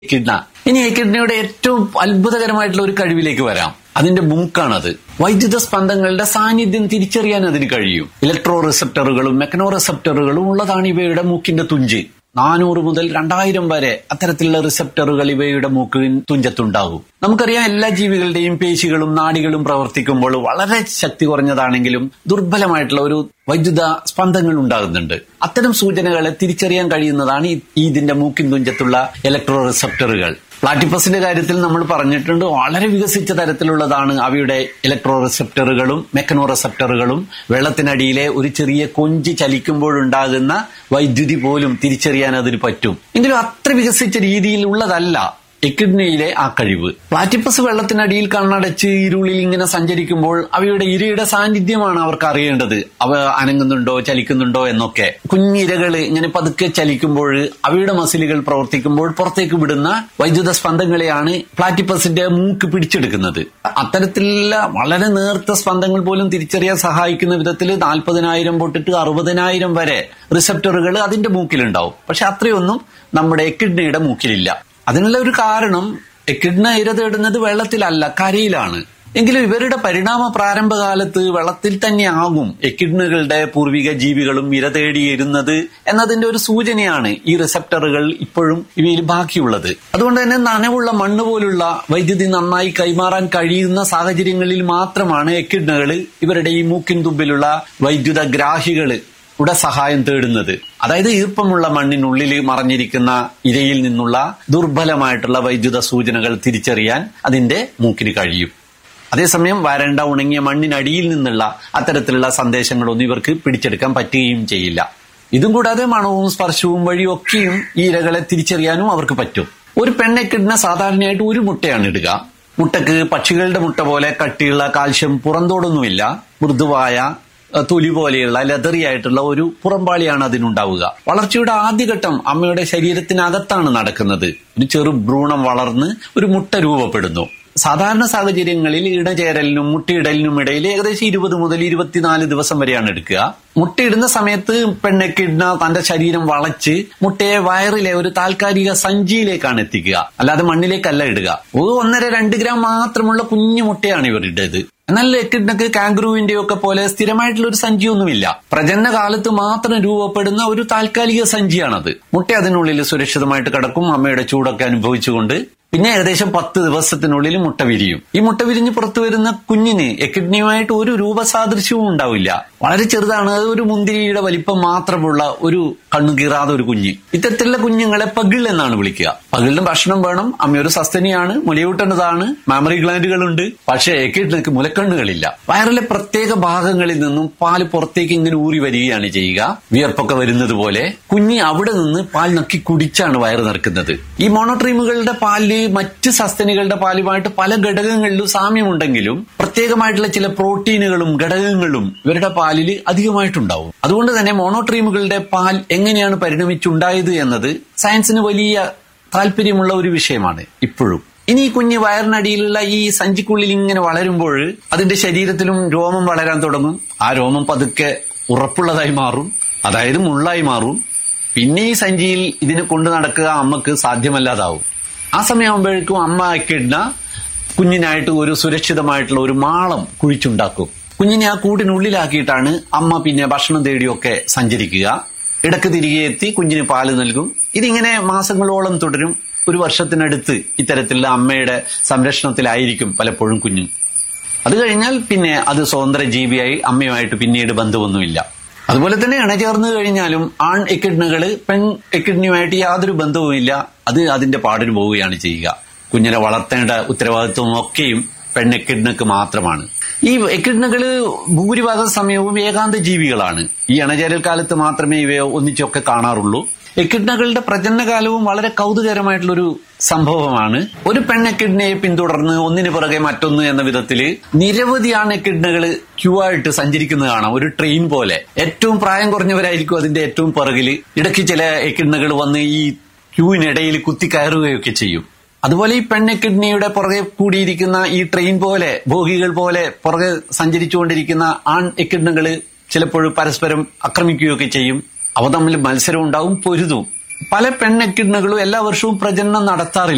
കിഡ്ന ഇനി ഈ കിഡ്നയുടെ ഏറ്റവും അത്ഭുതകരമായിട്ടുള്ള ഒരു കഴിവിലേക്ക് വരാം അതിന്റെ മൂക്കാണത് വൈദ്യുത സ്പന്ദങ്ങളുടെ സാന്നിധ്യം തിരിച്ചറിയാൻ അതിന് കഴിയും ഇലക്ട്രോ റിസപ്റ്ററുകളും മെക്കനോ റിസപ്റ്ററുകളും ഉള്ളതാണ് ഇവയുടെ മൂക്കിന്റെ തുഞ്ച് നാനൂറ് മുതൽ രണ്ടായിരം വരെ അത്തരത്തിലുള്ള റിസപ്റ്ററുകൾ ഇവയുടെ മൂക്കിൻ തുഞ്ചത്തുണ്ടാകും നമുക്കറിയാം എല്ലാ ജീവികളുടെയും പേശികളും നാഡികളും പ്രവർത്തിക്കുമ്പോൾ വളരെ ശക്തി കുറഞ്ഞതാണെങ്കിലും ദുർബലമായിട്ടുള്ള ഒരു വൈദ്യുത സ്പന്ദങ്ങൾ ഉണ്ടാകുന്നുണ്ട് അത്തരം സൂചനകളെ തിരിച്ചറിയാൻ കഴിയുന്നതാണ് ഈ- ഈ ഇതിന്റെ മൂക്കിൻ തുഞ്ചത്തുള്ള ഇലക്ട്രോ റിസപ്റ്ററുകൾ പ്ലാറ്റിപ്പസിന്റെ കാര്യത്തിൽ നമ്മൾ പറഞ്ഞിട്ടുണ്ട് വളരെ വികസിച്ച തരത്തിലുള്ളതാണ് അവയുടെ ഇലക്ട്രോ റിസപ്റ്ററുകളും മെക്കനോ റിസപ്റ്ററുകളും വെള്ളത്തിനടിയിലെ ഒരു ചെറിയ കൊഞ്ച് ചലിക്കുമ്പോഴുണ്ടാകുന്ന വൈദ്യുതി പോലും തിരിച്ചറിയാൻ അതിന് പറ്റും എങ്കിലും അത്ര വികസിച്ച രീതിയിലുള്ളതല്ല എക്കിഡ്നയിലെ ആ കഴിവ് പ്ലാറ്റിപ്പസ് വെള്ളത്തിനടിയിൽ കണ്ണടച്ച് ഇരുളിൽ ഇങ്ങനെ സഞ്ചരിക്കുമ്പോൾ അവയുടെ ഇരയുടെ സാന്നിധ്യമാണ് അവർക്ക് അറിയേണ്ടത് അവ അനങ്ങുന്നുണ്ടോ ചലിക്കുന്നുണ്ടോ എന്നൊക്കെ കുഞ്ഞിരകൾ ഇങ്ങനെ പതുക്കെ ചലിക്കുമ്പോൾ അവയുടെ മസിലുകൾ പ്രവർത്തിക്കുമ്പോൾ പുറത്തേക്ക് വിടുന്ന വൈദ്യുത സ്പന്ദങ്ങളെയാണ് പ്ലാറ്റിപ്പസിന്റെ മൂക്ക് പിടിച്ചെടുക്കുന്നത് അത്തരത്തിലുള്ള വളരെ നേർത്ത സ്പന്ദങ്ങൾ പോലും തിരിച്ചറിയാൻ സഹായിക്കുന്ന വിധത്തിൽ നാൽപ്പതിനായിരം തൊട്ടിട്ട് അറുപതിനായിരം വരെ റിസപ്റ്ററുകൾ അതിന്റെ മൂക്കിലുണ്ടാവും പക്ഷെ അത്രയൊന്നും നമ്മുടെ എക്കിഡ്നയുടെ മൂക്കിലില്ല അതിനുള്ള ഒരു കാരണം എക്കിഡ്ന ഇര തേടുന്നത് വെള്ളത്തിലല്ല കരയിലാണ് എങ്കിലും ഇവരുടെ പരിണാമ പ്രാരംഭകാലത്ത് വെള്ളത്തിൽ തന്നെയാകും എക്കിഡ്നുകളുടെ പൂർവിക ജീവികളും ഇര തേടിയിരുന്നത് എന്നതിന്റെ ഒരു സൂചനയാണ് ഈ റിസപ്റ്ററുകൾ ഇപ്പോഴും ഇവയിൽ ബാക്കിയുള്ളത് അതുകൊണ്ട് തന്നെ നനവുള്ള മണ്ണ് പോലുള്ള വൈദ്യുതി നന്നായി കൈമാറാൻ കഴിയുന്ന സാഹചര്യങ്ങളിൽ മാത്രമാണ് എക്കിഡ്നുകൾ ഇവരുടെ ഈ മൂക്കിൻ തുമ്പിലുള്ള വൈദ്യുത ഗ്രാഹികള് യുടെ സഹായം തേടുന്നത് അതായത് ഈർപ്പമുള്ള മണ്ണിനുള്ളിൽ മറഞ്ഞിരിക്കുന്ന ഇരയിൽ നിന്നുള്ള ദുർബലമായിട്ടുള്ള വൈദ്യുത സൂചനകൾ തിരിച്ചറിയാൻ അതിന്റെ മൂക്കിന് കഴിയും അതേസമയം വരണ്ട ഉണങ്ങിയ മണ്ണിനടിയിൽ നിന്നുള്ള അത്തരത്തിലുള്ള സന്ദേശങ്ങളൊന്നും ഇവർക്ക് പിടിച്ചെടുക്കാൻ പറ്റുകയും ചെയ്യില്ല ഇതും കൂടാതെ മണവും സ്പർശവും വഴിയൊക്കെയും ഈ ഇരകളെ തിരിച്ചറിയാനും അവർക്ക് പറ്റും ഒരു പെണ്ണെക്കിടുന്ന സാധാരണയായിട്ട് ഒരു മുട്ടയാണ് ഇടുക മുട്ടക്ക് പക്ഷികളുടെ മുട്ട പോലെ കട്ടിയുള്ള കാൽഷ്യം പുറന്തോടൊന്നുമില്ല മൃദുവായ അഹ് തൊലി പോലെയുള്ള ലെതറി ആയിട്ടുള്ള ഒരു പുറംപാളിയാണ് അതിനുണ്ടാവുക വളർച്ചയുടെ ആദ്യഘട്ടം അമ്മയുടെ ശരീരത്തിനകത്താണ് നടക്കുന്നത് ഒരു ചെറു ഭ്രൂണം വളർന്ന് ഒരു മുട്ട രൂപപ്പെടുന്നു സാധാരണ സാഹചര്യങ്ങളിൽ ഇടചേരലിനും മുട്ടയിടലിനും ഇടയിൽ ഏകദേശം ഇരുപത് മുതൽ ഇരുപത്തിനാല് ദിവസം വരെയാണ് എടുക്കുക മുട്ടയിടുന്ന സമയത്ത് പെണ്ണെക്കിടുന്ന തന്റെ ശരീരം വളച്ച് മുട്ടയെ വയറിലെ ഒരു താൽക്കാലിക സഞ്ചിയിലേക്കാണ് എത്തിക്കുക അല്ലാതെ മണ്ണിലേക്കല്ല ഇടുക ഒരു ഒന്നര രണ്ട് ഗ്രാം മാത്രമുള്ള കുഞ്ഞു മുട്ടയാണ് ഇവർ ഇട്ടത് എന്നാൽ എക്കിഡ്നക്ക് കാങ്ക്രൂവിന്റെ ഒക്കെ പോലെ സ്ഥിരമായിട്ടുള്ള ഒരു സഞ്ചിയൊന്നുമില്ല പ്രജനന കാലത്ത് മാത്രം രൂപപ്പെടുന്ന ഒരു താൽക്കാലിക സഞ്ചിയാണത് മുട്ട അതിനുള്ളിൽ സുരക്ഷിതമായിട്ട് കിടക്കും അമ്മയുടെ ചൂടൊക്കെ അനുഭവിച്ചുകൊണ്ട് പിന്നെ ഏകദേശം പത്ത് ദിവസത്തിനുള്ളിൽ മുട്ട വിരിയും ഈ മുട്ട വിരിഞ്ഞ് പുറത്തു വരുന്ന കുഞ്ഞിന് എക്കിഡ്നിയുമായിട്ട് ഒരു രൂപസാദൃശ്യവും ഉണ്ടാവില്ല വളരെ ചെറുതാണ് അത് ഒരു മുന്തിരിയുടെ വലിപ്പം മാത്രമുള്ള ഒരു കണ്ണു കീറാതെ ഒരു കുഞ്ഞ് ഇത്തരത്തിലുള്ള കുഞ്ഞുങ്ങളെ പകിൾ എന്നാണ് വിളിക്കുക പകിളിന് ഭക്ഷണം വേണം അമ്മയൊരു സസ്തനിയാണ് മുലയൂട്ടേണ്ടതാണ് മാമറി ഗ്ലാൻഡുകളുണ്ട് പക്ഷേ എക്കിഡ്നിക്ക് മുലക്കണ്ണുകളില്ല വയറിലെ പ്രത്യേക ഭാഗങ്ങളിൽ നിന്നും പാല് പുറത്തേക്ക് ഇങ്ങനെ ഊറി വരികയാണ് ചെയ്യുക വിയർപ്പൊക്കെ വരുന്നത് പോലെ കുഞ്ഞ് അവിടെ നിന്ന് പാൽ നക്കി കുടിച്ചാണ് വയറ് നിറക്കുന്നത് ഈ മോണോട്രീമുകളുടെ പാലില് മറ്റ് സസ്തനികളുടെ പാലുമായിട്ട് പല ഘടകങ്ങളിലും സാമ്യമുണ്ടെങ്കിലും പ്രത്യേകമായിട്ടുള്ള ചില പ്രോട്ടീനുകളും ഘടകങ്ങളും ഇവരുടെ പാലില് അധികമായിട്ടുണ്ടാവും അതുകൊണ്ട് തന്നെ മോണോട്രീമുകളുടെ പാൽ എങ്ങനെയാണ് പരിണമിച്ചുണ്ടായത് എന്നത് സയൻസിന് വലിയ താല്പര്യമുള്ള ഒരു വിഷയമാണ് ഇപ്പോഴും ഇനി ഈ കുഞ്ഞ് വയറിനടിയിലുള്ള ഈ സഞ്ചിക്കുള്ളിൽ ഇങ്ങനെ വളരുമ്പോൾ അതിന്റെ ശരീരത്തിലും രോമം വളരാൻ തുടങ്ങും ആ രോമം പതുക്കെ ഉറപ്പുള്ളതായി മാറും അതായത് മുള്ളായി മാറും പിന്നെ ഈ സഞ്ചിയിൽ ഇതിനെ കൊണ്ടു നടക്കുക അമ്മക്ക് സാധ്യമല്ലാതാവും ആ സമയമാകുമ്പോഴേക്കും അമ്മ കിഡ്ന കുഞ്ഞിനായിട്ട് ഒരു സുരക്ഷിതമായിട്ടുള്ള ഒരു മാളം കുഴിച്ചുണ്ടാക്കും കുഞ്ഞിനെ ആ കൂടിനുള്ളിലാക്കിയിട്ടാണ് അമ്മ പിന്നെ ഭക്ഷണം തേടിയൊക്കെ സഞ്ചരിക്കുക ഇടക്ക് തിരികെ എത്തി കുഞ്ഞിന് പാല് നൽകും ഇതിങ്ങനെ മാസങ്ങളോളം തുടരും ഒരു വർഷത്തിനടുത്ത് ഇത്തരത്തിലുള്ള അമ്മയുടെ സംരക്ഷണത്തിലായിരിക്കും പലപ്പോഴും കുഞ്ഞ് അത് കഴിഞ്ഞാൽ പിന്നെ അത് സ്വതന്ത്ര ജീവിയായി അമ്മയുമായിട്ട് പിന്നീട് ബന്ധമൊന്നുമില്ല അതുപോലെ തന്നെ ഇണചേർന്ന് കഴിഞ്ഞാലും ആൺ എക്കിഡ്നുകള് പെൺ എക്കിഡ്നുമായിട്ട് യാതൊരു ബന്ധവുമില്ല അത് അതിന്റെ പാടിന് പോവുകയാണ് ചെയ്യുക കുഞ്ഞിനെ വളർത്തേണ്ട ഉത്തരവാദിത്വം ഒക്കെയും പെൺ എക്കിഡ്നക്ക് മാത്രമാണ് ഈ എക്കിഡ്നുകള് ഭൂരിഭാഗം സമയവും ഏകാന്ത ജീവികളാണ് ഈ ഇണചേരൽ കാലത്ത് മാത്രമേ ഇവയെ ഒന്നിച്ചൊക്കെ കാണാറുള്ളൂ എക്കിഡ്നകളുടെ പ്രജനനകാലവും വളരെ കൗതുകരമായിട്ടുള്ളൊരു സംഭവമാണ് ഒരു പെണ്ണെക്കിഡ്നയെ പിന്തുടർന്ന് ഒന്നിനു പുറകെ മറ്റൊന്ന് എന്ന വിധത്തില് നിരവധി ആണെക്കിഡ്നകൾ ക്യൂ ആയിട്ട് സഞ്ചരിക്കുന്നത് കാണാം ഒരു ട്രെയിൻ പോലെ ഏറ്റവും പ്രായം കുറഞ്ഞവരായിരിക്കും അതിന്റെ ഏറ്റവും പുറകില് ഇടയ്ക്ക് ചില എക്കിഡ്നകൾ വന്ന് ഈ ക്യൂവിനിടയിൽ കുത്തിക്കയറുകയൊക്കെ ചെയ്യും അതുപോലെ ഈ പെണ്ണെക്കിഡ്നിയുടെ പുറകെ കൂടിയിരിക്കുന്ന ഈ ട്രെയിൻ പോലെ ബോഗികൾ പോലെ പുറകെ സഞ്ചരിച്ചുകൊണ്ടിരിക്കുന്ന ആൺ എക്കിഡ്നകള് ചിലപ്പോഴും പരസ്പരം ആക്രമിക്കുകയൊക്കെ ചെയ്യും അവ തമ്മിൽ മത്സരം ഉണ്ടാവും പൊരുതും പല പെണ്ണെക്കിഡ്നകളും എല്ലാ വർഷവും പ്രജനനം നടത്താറില്ല